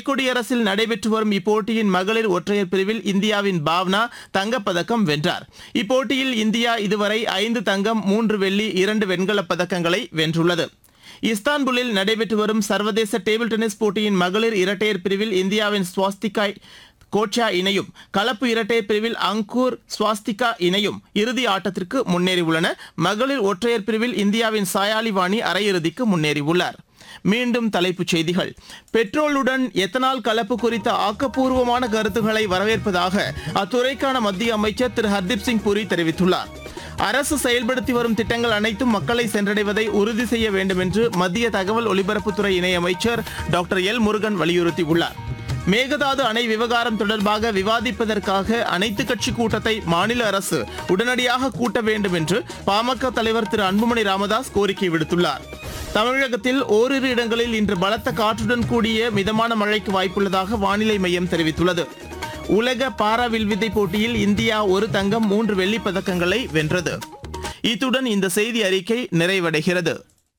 குடியரசில் நடைபெற்று வரும் இப்போட்டியின் மகளிர் ஒற்றையர் பிரிவில் இந்தியாவின் பாவ்னா தங்கப்பதக்கம் வென்றார் இப்போட்டியில் இந்தியா இதுவரை ஐந்து தங்கம் மூன்று வெள்ளி இரண்டு வெண்கலப் பதக்கங்களை வென்றுள்ளது இஸ்தான்புல்லில் நடைபெற்று வரும் சர்வதேச டேபிள் டென்னிஸ் போட்டியின் மகளிர் இரட்டையர் பிரிவில் இந்தியாவின் ஸ்வாஸ்திகா கோச்சா இணையும் கலப்பு இரட்டையர் பிரிவில் அங்கூர் ஸ்வாஸ்திகா இணையும் இறுதி ஆட்டத்திற்கு முன்னேறியுள்ளன மகளிர் ஒற்றையர் பிரிவில் இந்தியாவின் சாயாலி வாணி அரையிறுதிக்கு முன்னேறியுள்ளார் மீண்டும் தலைப்புச் செய்திகள் பெட்ரோலுடன் எத்தனால் கலப்பு குறித்த ஆக்கப்பூர்வமான கருத்துக்களை வரவேற்பதாக அத்துறைக்கான மத்திய அமைச்சர் திரு ஹர்தீப் சிங் புரி தெரிவித்துள்ளார் அரசு செயல்படுத்தி வரும் திட்டங்கள் அனைத்தும் மக்களை சென்றடைவதை உறுதி செய்ய வேண்டும் என்று மத்திய தகவல் ஒலிபரப்புத்துறை இணையமைச்சர் டாக்டர் எல் முருகன் வலியுறுத்தியுள்ளார் மேகதாது அணை விவகாரம் தொடர்பாக விவாதிப்பதற்காக அனைத்து கட்சி கூட்டத்தை மாநில அரசு உடனடியாக கூட்ட வேண்டும் என்று பாமக தலைவர் திரு அன்புமணி ராமதாஸ் கோரிக்கை விடுத்துள்ளார் தமிழகத்தில் ஓரிரு இடங்களில் இன்று பலத்த காற்றுடன் கூடிய மிதமான மழைக்கு வாய்ப்புள்ளதாக வானிலை மையம் தெரிவித்துள்ளது உலக பாரா வில்வித்தை போட்டியில் இந்தியா ஒரு தங்கம் மூன்று வெள்ளிப் பதக்கங்களை வென்றது இத்துடன் இந்த செய்தி அறிக்கை நிறைவடைகிறது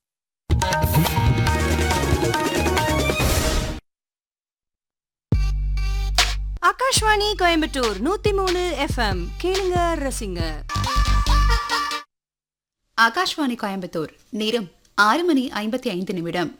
ஆகாஷ்வாணி கோயம்புத்தூர் நூத்தி மூணு எஃப்எம் கேளுங்க ரசிங்க ஆகாஷ்வாணி கோயம்புத்தூர் நேரம் ஆறு மணி ஐம்பத்தி ஐந்து நிமிடம்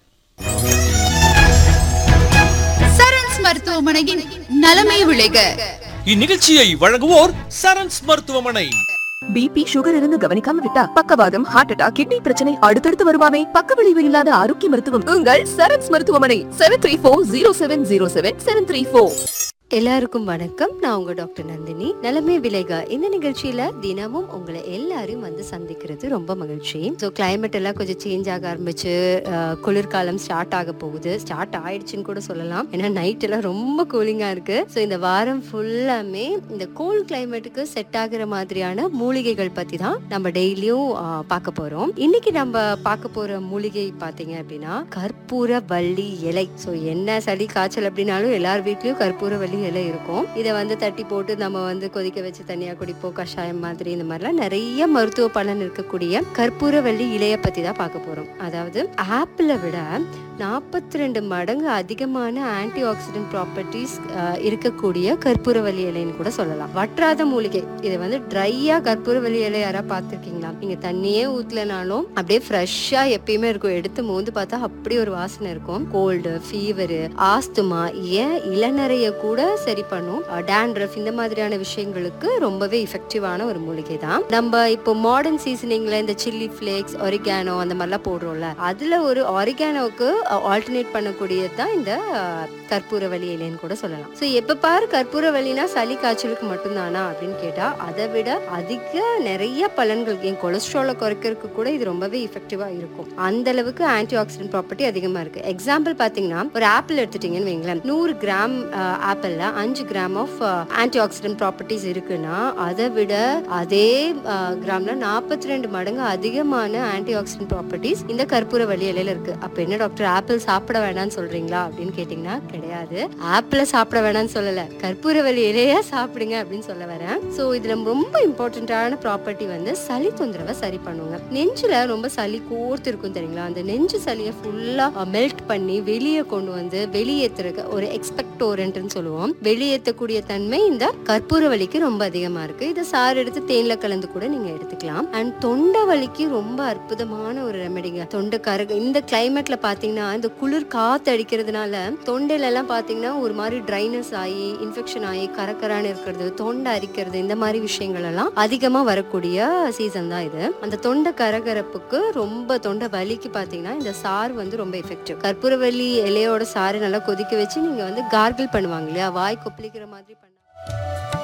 சரண்ஸ் மருத்துவமனையின் நலமே விளைக இந்நிகழ்ச்சியை வழங்குவோர் சரண்ஸ் மருத்துவமனை பிபி சுகர் இருந்து கவனிக்காம விட்டா பக்கவாதம் ஹார்ட் அட்டாக் கிட்னி பிரச்சனை அடுத்தடுத்து வருமாமே பக்க விளைவு இல்லாத ஆரோக்கிய மருத்துவம் உங்கள் சரண்ஸ் மருத்துவமனை seven three four zero seven zero seven seven three four எல்லாருக்கும் வணக்கம் நான் உங்க டாக்டர் நந்தினி நலமே விலைகா இந்த நிகழ்ச்சியில தினமும் உங்களை எல்லாரையும் வந்து சந்திக்கிறது ரொம்ப மகிழ்ச்சி ஸோ கிளைமேட் எல்லாம் கொஞ்சம் சேஞ்ச் ஆக ஆரம்பிச்சு அஹ், குளிர்காலம் ஸ்டார்ட் ஆக போகுது ஸ்டார்ட் ஆயிடுச்சுன்னு கூட சொல்லலாம் ஏன்னா நைட் எல்லாம் ரொம்ப கூலிங்கா இருக்கு ஸோ இந்த வாரம் ஃபுல்லாமே இந்த கோல்ட் கிளைமேட்டுக்கு செட் ஆகுற மாதிரியான மூலிகைகள் பத்தி தான் நம்ம டெய்லியும் பார்க்க போறோம் இன்னைக்கு நம்ம பார்க்க போற மூலிகை பாத்தீங்க அப்படின்னா கற்பூர வள்ளி இலை ஸோ என்ன சளி காய்ச்சல் அப்படின்னாலும் எல்லார் வீட்லயும் கற்பூர வள்ளி இலை இருக்கும் இதை வந்து தட்டி போட்டு நம்ம வந்து கொதிக்க வச்சு தனியா குடிப்போம் கஷாயம் மாதிரி இந்த மாதிரிலாம் நிறைய மருத்துவ பலன் இருக்கக்கூடிய கற்பூரவள்ளி இலைய பத்தி தான் பார்க்க போறோம் அதாவது ஆப்பிளை விட நாற்பத்தி ரெண்டு மடங்கு அதிகமான ஆன்டி ஆக்சிடென்ட் ப்ராப்பர்ட்டிஸ் இருக்கக்கூடிய கற்பூரவள்ளி இலைன்னு கூட சொல்லலாம் வற்றாத மூலிகை இது வந்து ட்ரையா கற்பூரவள்ளி இலை யாரா பார்த்துருக்கீங்களா நீங்க தண்ணியே ஊத்தலனாலும் அப்படியே ஃப்ரெஷ்ஷா எப்பயுமே இருக்கும் எடுத்து மோந்து பார்த்தா அப்படி ஒரு வாசனை இருக்கும் கோல்டு ஃபீவரு ஆஸ்துமா ஏன் இளநரைய கூட சரி பண்ணும் டேண்ட்ரஃப் இந்த மாதிரியான விஷயங்களுக்கு ரொம்பவே இஃபெக்டிவான ஒரு மூலிகை தான் நம்ம இப்போ மாடர்ன் சீசனிங்ல இந்த சில்லி ஃபிளேக்ஸ் ஒரிகானோ அந்த மாதிரிலாம் போடுறோம்ல அதுல ஒரு ஒரிகானோவுக்கு ஆல்டர்னேட் பண்ணக்கூடியது தான் இந்த அஹ், கற்பூரவள்ளி இலைன்னு கூட சொல்லலாம் ஸோ எப்ப பாரு கற்பூரவள்ளினா சளி காய்ச்சலுக்கு மட்டும்தானா அப்படின்னு கேட்டா அதை விட அதிக நிறைய பலன்கள் என் கொலஸ்ட்ராலை குறைக்கிறதுக்கு கூட இது ரொம்பவே இஃபெக்டிவா இருக்கும் அந்த அளவுக்கு ஆன்டி ஆக்சிடென்ட் ப்ராப்பர்ட்டி அதிகமா இருக்கு எக்ஸாம்பிள் பாத்தீங்கன்னா ஒரு ஆப்பிள் எடுத்துட்டீங்கன்னு வைங்களேன் நூறு கிராம் ஆப்பிள்ல அஞ்சு gram of antioxidant properties இருக்குன்னா அதை விட அதே கிராம்ல நாற்பத்தி ரெண்டு மடங்கு அதிகமான ஆன்டி ஆக்சிடென்ட் ப்ராப்பர்ட்டிஸ் இந்த கற்பூர வழி இலையில இருக்கு அப்ப என்ன டாக்டர் ஆப்பிள் சாப்பிட வேணாம்னு சொல்றீங்களா அப்படின்னு கேட்டீங்கன்னா கிடையாது ஆப்பிள சாப்பிட வேணாம்னு சொல்லல கற்பூர வழி இலைய சாப்பிடுங்க அப்படின்னு சொல்ல வரேன் சோ இதுல ரொம்ப இம்பார்ட்டன்டான ப்ராப்பர்ட்டி வந்து சளி தொந்தரவை சரி பண்ணுங்க நெஞ்சுல ரொம்ப சளி கோர்த்து இருக்கும் தெரியுங்களா அந்த நெஞ்சு சளியை ஃபுல்லா மெல்ட் பண்ணி வெளியே கொண்டு வந்து வெளியேற்றுறதுக்கு ஒரு எக்ஸ்பெக்டோரண்ட்னு சொல்லுவோம் வெளியேற்றக்கூடிய தன்மை இந்த கற்பூர வலிக்கு ரொம்ப அதிகமா இருக்கு இதை சாறு எடுத்து தேன்ல கலந்து கூட நீங்க எடுத்துக்கலாம் அண்ட் தொண்டை வலிக்கு ரொம்ப அற்புதமான ஒரு ரெமெடிங்க தொண்டை கரக இந்த கிளைமேட்ல பாத்தீங்கன்னா இந்த குளிர் காத்து அடிக்கிறதுனால தொண்டையில எல்லாம் பாத்தீங்கன்னா ஒரு மாதிரி ட்ரைனஸ் ஆகி இன்ஃபெக்ஷன் ஆகி கரக்கரான்னு இருக்கிறது தொண்டை அரிக்கிறது இந்த மாதிரி விஷயங்கள் எல்லாம் அதிகமா வரக்கூடிய சீசன் தான் இது அந்த தொண்டை கரகரப்புக்கு ரொம்ப தொண்டை வலிக்கு பாத்தீங்கன்னா இந்த சாறு வந்து ரொம்ப எஃபெக்டிவ் கற்பூரவள்ளி இலையோட சாறு நல்லா கொதிக்க வச்சு நீங்க வந்து கார்கிள் பண்ணுவாங்க இல்லையா வாய் கொப்பளிக்கிற மாதிரி பண்ண